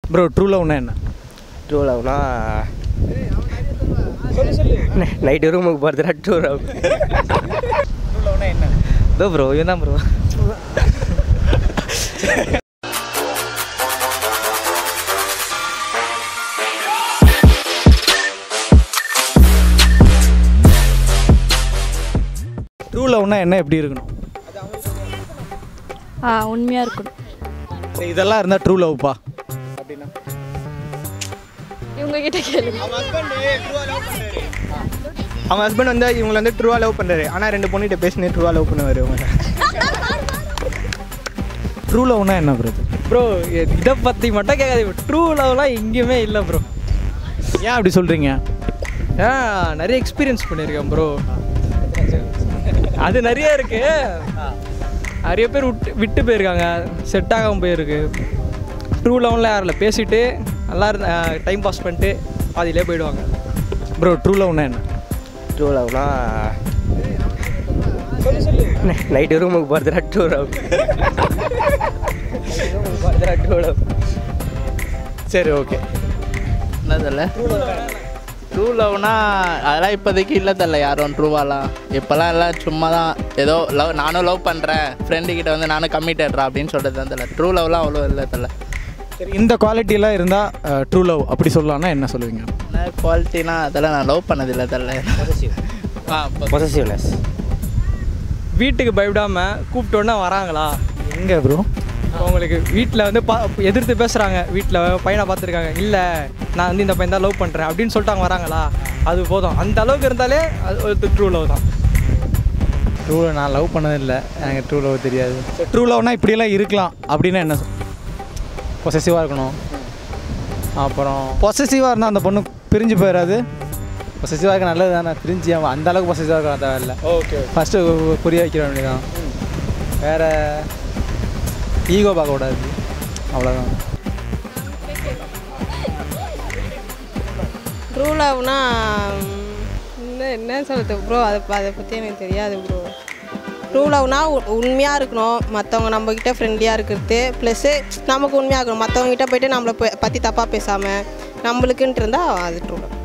Bro true லவ்னா என்ன true லவ்னா நைட்டு ரூமுக்கு போகிறதுனா ட்ரூ லவ் ட்ரூ லவ்னா என்ன இதோ ப்ரோ இவன் தான் ப்ரோ ட்ரூ லவ்னா என்ன எப்படி இருக்கணும் ஆ உண்மையாக இருக்கணும் சரி, இதெல்லாம் இருந்தால் ட்ரூ லவ்ப்பா அப்படின்னா இவங்க கிட்ட கேளுங்க அவங்க ஹஸ்பண்ட் வந்து இவங்களை வந்து ட்ரூவாக லவ் பண்ணுறாரு ஆனால் ரெண்டு பொண்ணுகிட்ட பேசினே ட்ரூவாக லவ் பண்ணுவார் இவங்க ட்ரூ லவ்னா என்ன ப்ரோ ப்ரோ இதை பற்றி மட்டும் கேட்காது ட்ரூ லவ்லாம் எங்கேயுமே இல்லை ப்ரோ ஏன் அப்படி சொல்கிறீங்க ஏன் நிறைய எக்ஸ்பீரியன்ஸ் பண்ணியிருக்கேன் ப்ரோ அது நிறைய இருக்கு நிறைய பேர் விட்டு விட்டு போயிருக்காங்க செட் ஆகாமல் போயிருக்கு ட்ரூ லவ்லாம் யாரும் இல்லை பேசிட்டு நல்லா இருந்த டைம் பாஸ் பண்ணிட்டு பாதியிலே போயிடுவாங்க ப்ரோ ட்ரூ லவ்னா என்ன ட்ரூ லவ்னா நைட்டு ரூமுக்கு போகிறதுனா ட்ரூ லவ் ரூமுக்கு போகிறதுனா ட்ரூ லவ் சரி ஓகே என்ன தெரியல ட்ரூ லவ்னா அதெல்லாம் இப்போதைக்கு இல்லை தெரியல யாரும் ட்ரூவாலாம் இப்போல்லாம் எல்லாம் சும்மா தான் ஏதோ லவ் நானும் லவ் பண்ணுறேன் ஃப்ரெண்டு கிட்ட வந்து நானும் கம்மிட்டேட்றா அப்படின்னு சொல்கிறது தான் தெரியல ட்ரூ லவ்லாம் அவ்வளோ இல்லை தெரியல சரி இந்த குவாலிட்டிலாம் இருந்தால் ட்ரூ லவ் அப்படி சொல்லலாம்னா என்ன சொல்லுவீங்க என்ன குவாலிட்டினா அதெல்லாம் நான் லவ் பண்ணதில்லை தெரியல ஆ பொசசிவ்னஸ் வீட்டுக்கு பயப்படாமல் கூப்பிட்டோன்னே வராங்களா எங்கே ப்ரோ அவங்களுக்கு வீட்டில் வந்து பா எதிர்த்து பேசுகிறாங்க வீட்டில் பையனை பார்த்துருக்காங்க இல்லை நான் வந்து இந்த பையன் தான் லவ் பண்ணுறேன் அப்படின்னு சொல்லிட்டு அவங்க வராங்களா அது போதும் அந்த அளவுக்கு இருந்தாலே அது ஒரு ட்ரூ லவ் தான் ட்ரூ நான் லவ் பண்ணதில்லை எனக்கு ட்ரூ லவ் தெரியாது ட்ரூ லவ்னா இப்படியெல்லாம் இருக்கலாம் அப்படின்னா என்ன பொசசிவாக இருக்கணும் அப்புறம் பொசசிவாக இருந்தால் அந்த பொண்ணு பிரிஞ்சு போயிடாது பொசசிவாக இருக்க நல்லது தானே பிரிஞ்சு அவன் அந்த அளவுக்கு பொசசிவாக இருக்க தேவையில்ல ஓகே ஃபஸ்ட்டு புரிய வைக்கிற வேண்டியதான் வேறு ஈகோ பார்க்கக்கூடாது அவ்வளோதான் ட்ரூ லவ்னா என்ன என்ன சொல்கிறது ப்ரோ அதை அதை பற்றி எனக்கு தெரியாது ப்ரோ ட்ரூ லவ்னா உண்மையாக இருக்கணும் மற்றவங்க நம்மக்கிட்ட ஃப்ரெண்ட்லியாக இருக்கிறது ப்ளஸ்ஸு நமக்கு உண்மையாக இருக்கணும் மற்றவங்க கிட்ட போயிட்டு நம்மளை ப- பற்றி தப்பாக பேசாமல் நம்மளுக்குன்ட்டு இருந்தால் அது ட்ரூ லவ்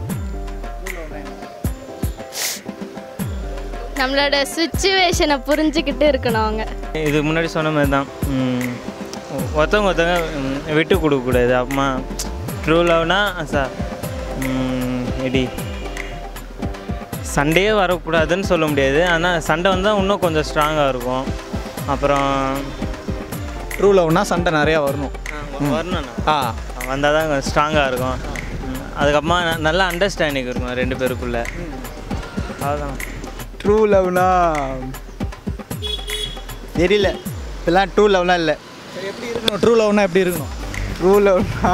நம்மளோட சுச்சுவேஷனை புரிஞ்சுக்கிட்டு இருக்கணும் அவங்க இது முன்னாடி சொன்ன மாதிரி தான் ம், ஒருத்தவங்க ஒருத்தவங்க ம், விட்டு கொடுக்கக்கூடாது அப்புறமா ட்ரூ லவ்னா சார் எப்படி சண்டையே வரக்கூடாதுன்னு சொல்ல முடியாது ஆனால் சண்டை வந்தால் இன்னும் கொஞ்சம் ஸ்ட்ராங்காக இருக்கும் அப்புறம் ட்ரூ லவ்னா சண்டை நிறையா வரணும் வரணும் ஆ வந்தால் தான் கொஞ்சம் ஸ்ட்ராங்காக இருக்கும் ம், அதுக்கப்புறமா ந- நல்ல அண்டர்ஸ்டாண்டிங் இருக்கும் ரெண்டு பேருக்குள்ளே அவ்வளோதான் ட்ரூ லவ்னா தெரியல இப்பெல்லாம் ட்ரூ லவ்லாம் இல்லை சரி எப்படி இருக்கணும் ட்ரூ லவ்னா எப்படி இருக்கணும் ட்ரூ லவ்னா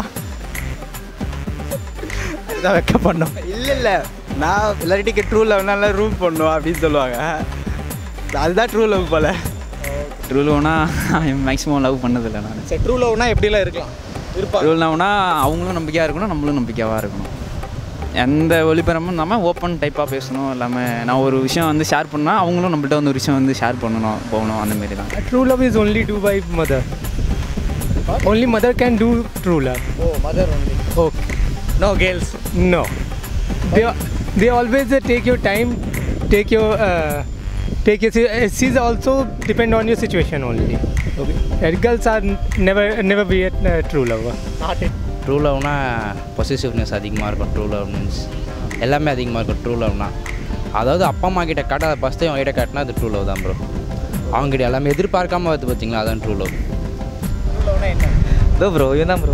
இதான் வைக்க பண்ணோம் இல்லை இல்லை நான் எல்லார்ட்டிக்கு ட்ரூ லவ்னால ரூம் பண்ணும் அப்படின்னு சொல்லுவாங்க அதுதான் ட்ரூ லவ் போல ட்ரூ லவ்னா மேக்ஸிமம் லவ் பண்ணதில்லை நான் சரி ட்ரூ லவ்னா எப்படிலாம் இருக்கலாம் இருப்பா ட்ரூ லவ்னா அவங்களும் நம்பிக்கையாக இருக்கணும் நம்மளும் நம்பிக்கையாக இருக்கணும் எந்த ஒளிபரமும் இல்லாமல் ஓப்பன் டைப்பாக பேசணும் எல்லாமே நான் ஒரு விஷயம் வந்து ஷேர் பண்ணால் அவங்களும் நம்மள்ட்ட வந்து ஒரு விஷயம் வந்து ஷேர் பண்ணணும் போகணும் அந்த மாரி தான் true love is only do by mother only mother can do true love oh mother only okay no girls No. They, they always uh, take your time, take your, uh, take your, si- uh, she's also depend on your situation only. Okay. And girls are n- never, never be a uh, true lover. True லவ்னா பொசிசிவ்னஸ் அதிகமாக இருக்கும் true love means எல்லாமே அதிகமாக இருக்கும் true லவ்னா அதாவது அப்பா அம்மா கிட்ட காட்டாத ஃபஸ்ட்டு அவங்க கிட்ட காட்டினா அது ட்ரூ லவ் தான் ப்ரோ அவங்ககிட்ட எல்லாமே எதிர்பார்க்காம வருது பார்த்தீங்களா அதான் ட்ரூ லவ் இதோ ப்ரோ இவன் தான் ப்ரோ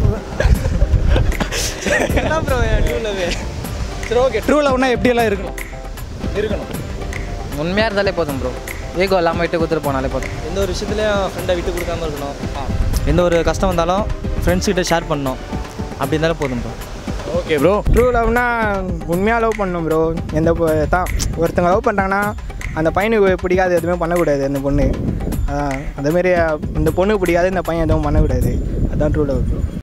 என்ன ப்ரோ ட்ரூ லவ் சரி ஓகே ட்ரூ லவ்னா எப்படியெல்லாம் இருக்கணும் இருக்கணும் உண்மையாக இருந்தாலே போதும் ப்ரோ ஈகோ இல்லாமல் விட்டு கொடுத்துட்டு போனாலே போதும் எந்த ஒரு விஷயத்துலையும் ஃப்ரெண்டை விட்டு கொடுக்காம இருக்கணும் எந்த ஒரு கஷ்டம் வந்தாலும் ஃப்ரெண்ட்ஸ் கிட்ட ஷேர் பண்ணணும் அப்படி இருந்தாலும் போதும் ப்ரோ ஓகே ப்ரோ ட்ரூ லவ்னா உண்மையாக லவ் பண்ணணும் ப்ரோ எந்த பொ- தான் ஒருத்தங்க லவ் பண்ணிட்டாங்கன்னா அந்த பையனுக்கு பிடிக்காது எதுவுமே பண்ணக்கூடாது அந்த பொண்ணு அதான் அதேமாரி இந்த பொண்ணுக்கு பிடிக்காது இந்த பையன் எதுவும் பண்ணக்கூடாது அதான் ட்ரூ லவ் ப்ரோ